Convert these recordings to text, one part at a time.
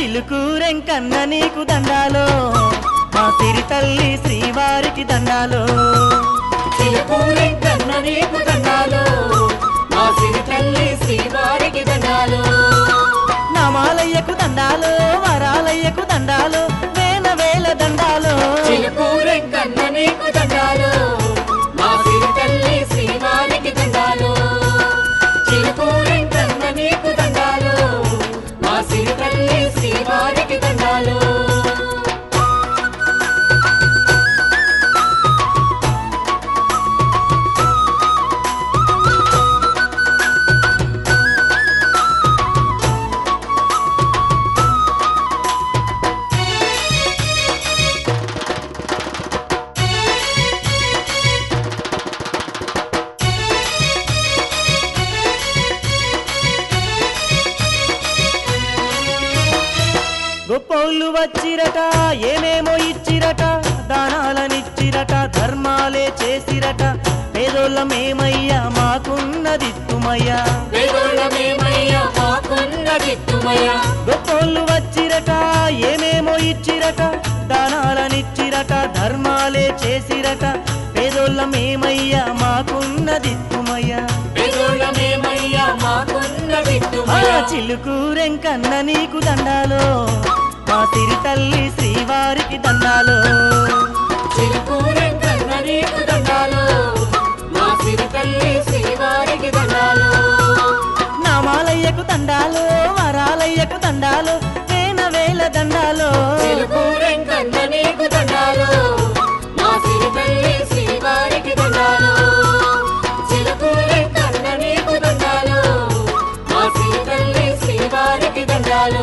చిలుకూరెంకన్న నీకు దండాలో మా సిరి తల్లి శ్రీవారికి దండాలో చిలుకూరెంకన్న నీకు దండాలు మా సిరి తల్లి శ్రీవారికి దండాలు నామాలయ్యకు దండాలో వరాలయ్యకు దండాలో వేల వేల దండాలో చిలుకూరెంకన్న నీకు దండాలు మా సిరి తల్లి శ్రీవారికి దండాలు చిలుకూరెంకన్న నీకు దండాలు మా సిరి తల్లి శ్రీవారికి దండాలు గొప్పోళ్ళు వచ్చిరట ఏమేమో ఇచ్చిరట దానాలనిచ్చిరట ధర్మాలే చేసిరట పేదోళ్ళమేమయ్యా మాకున్నదిత్తుమయ్యా వేదోళమేమయ్యా మాకున్నదిత్తుమయ్యా గొప్పోళ్ళు వచ్చిరట ఏమేమో ఇచ్చిరట దానాలనిచ్చిరట ధర్మాలే చేసిరట పేదోళ్ళమేమయ్యా మాకున్నదిత్తుమయ్యా వేదోళమేమయ్యా ఆ మాకున్నదిత్తుమయ్యా చిలుకూరెంకన్న నీకు దండాలో మా సిరి తల్లి శ్రీవారికి దండాలో చిలుకూరెంకన్న నీకు దండాలు మా సిరి తల్లి శ్రీవారికి దండాలు నామాలయ్యకు దండాలో వరాలయ్యకు దండాలో వేల వేల దండాలో చిలుకూరెంకన్న నీకు దండాలు మా సిరి తల్లి శ్రీవారికి దండాలు చిలుకూరెంకన్న నీకు దండాలు మా సిరి తల్లి శ్రీవారికి దండాలు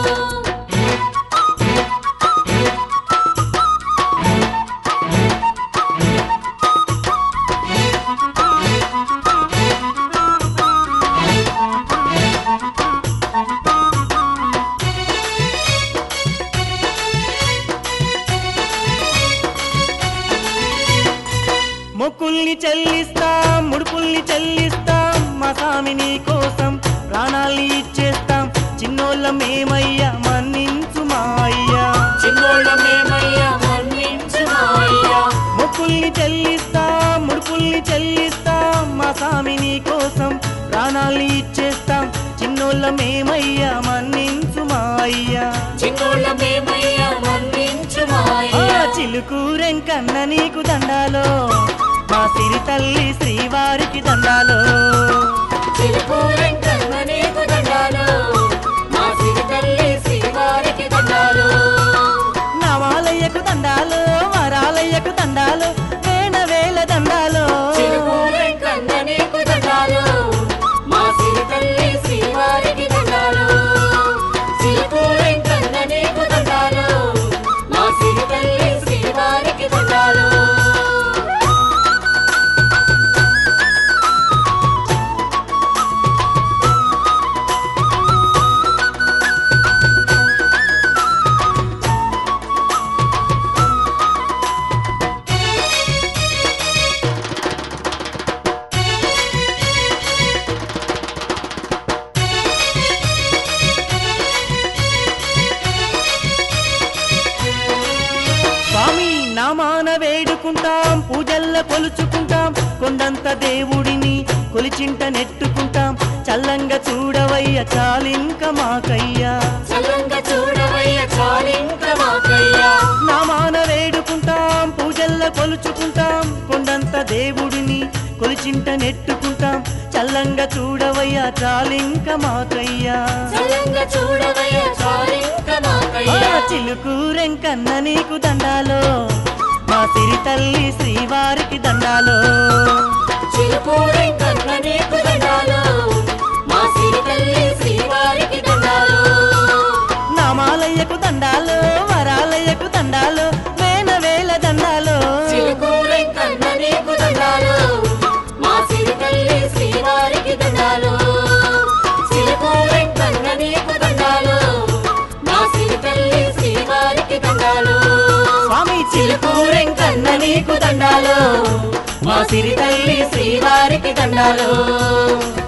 మొక్కుల్ని చెల్లిస్తాం ముడుపుల్ని చెల్లిస్తాం మా స్వామి నీ కోసం ప్రాణాల్ని ఇచ్చేస్తాం చిన్నోళ్ళ మేమయ్యా మన్నించు మా అయ్యా చిన్నోళ్ళమేమయ్యా మన్నించు మాయ్యా మొక్కుల్ని చెల్లిస్తాం ముడుపుల్ని చెల్లిస్తాం మా స్వామి నీ కోసం ప్రాణాల్ని ఇచ్చేస్తాం చిన్నోళ్ళ మేమయ్యా మన్నించు మా అయ్యా చిన్నోళ్ళమేమయ్యా మన్నించు ఆ మాయ్యా చిలుకూరెంకన్న నీకు దండాలో మా సిరి తల్లి శ్రీవారికి దండాలో చిలుకూరెంకన్న నీకు దండాలు మా సిరి తల్లి శ్రీవారికి దండాలు నవాలయ్యకు దండాలో వరాలయ్యకు దండాలో వేల వేల దండాలో చిలుకూరెంకన్న నీకు దండాలు మా సిరి తల్లి శ్రీవారికి దండాలు చిలుకూరెంకన్న నీకు దండాలు మా సిరి తల్లి శ్రీవారికి దండాలు స్వామి నామాన వేడుకుంటాం పూజల్ల కొలుచుకుంటాం కొండంత దేవుడిని కొలిచింట నెట్టుకుంటాం చల్లంగా చూడవయ్య చాలింక మాకయ్యా చల్లంగా చూడవయ్య చాలింక మాకయ్యా నామాన వేడుకుంటాం పూజల్ల కొలుచుకుంటాం కొండంత దేవుడిని కొలిచింట నెట్టుకుంటాం చల్లంగా చూడవయ్యా చాలింక మాకయ్యా చల్లంగా చూడవయ్య చాలింక ఆ మాకయ్యా చిలుకూరెంకన్న నీకు దండాలో మా సిరి తల్లి శ్రీవారికి దండాలో చిలుకూరెంకన్న నీకు దండాలు మా సిరి తల్లి శ్రీవారికి దండాలు నామాలయ్యకు దండాలో వరాలయ్యకు దండాలో వేల వేల దండాలో చిలుకూరెంకన్న నీకు దండాలు మా సిరి తల్లి శ్రీవారికి దండాలు చిలుకూరెంకన్న నీకు దండాలు మా సిరి తల్లి శ్రీవారికి దండాలు స్వామి చిలుకూరెంకన్న నీకు దండాలో మా సిరి తల్లి శ్రీవారికి దండాలో